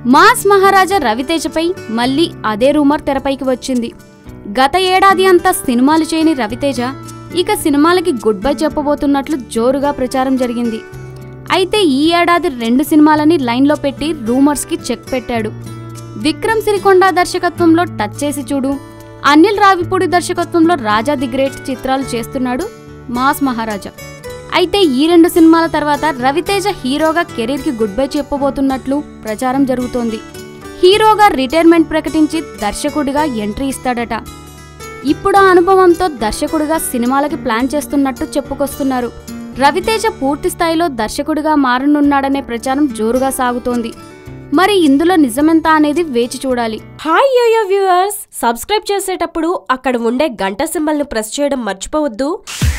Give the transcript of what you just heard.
mass మహారాజా రవితేజపై మళ్ళీ అదే rumour తెరపైకి వచ్చింది గత ఏడాది అంతా సినిమాలు చేయని రవితేజ ఇక సినిమాలకి గుడ్ బై చెప్పబోతున్నట్లు జోరుగా ప్రచారం జరిగింది అయితే ఈ ఏడాది రెండు సినిమాలని లైన్లో పెట్టి రూమర్స్కి చెక్ పెట్టాడు విక్రమ్ సిరికొండ దర్శకత్వంలో టచ్ చేసి చూడు అనిల్ రావిపూడి దర్శకత్వంలో రాజా ది గ్రేట్ చిత్రాలు చేస్తున్నాడు మాస్ మహారాజా అయితే ఈ రెండు సినిమాల తర్వాత రవితేజ హీరోగా కెరీర్కి గుడ్ బై చెప్పబోతున్నట్లు ప్రచారం జరుగుతోంది హీరోగా రిటైర్మెంట్ ప్రకటించి దర్శకుడిగా ఎంట్రీ ఇస్తాడట ఇప్పుడు ఆ అనుభవంతో దర్శకుడిగా సినిమాలకి ప్లాన్ చేస్తున్నట్టు చెప్పుకొస్తున్నారు రవితేజ పూర్తి స్థాయిలో దర్శకుడిగా మారనున్నాడనే ప్రచారం జోరుగా సాగుతోంది మరి ఇందులో నిజమెంత అనేది వేచి చూడాలి హాయ్ యోయో వ్యూవర్స్ సబ్స్క్రైబ్ చేసేటప్పుడు అక్కడ ఉండే గంట సింబల్ను ప్రెస్ చేయడం మర్చిపోవద్దు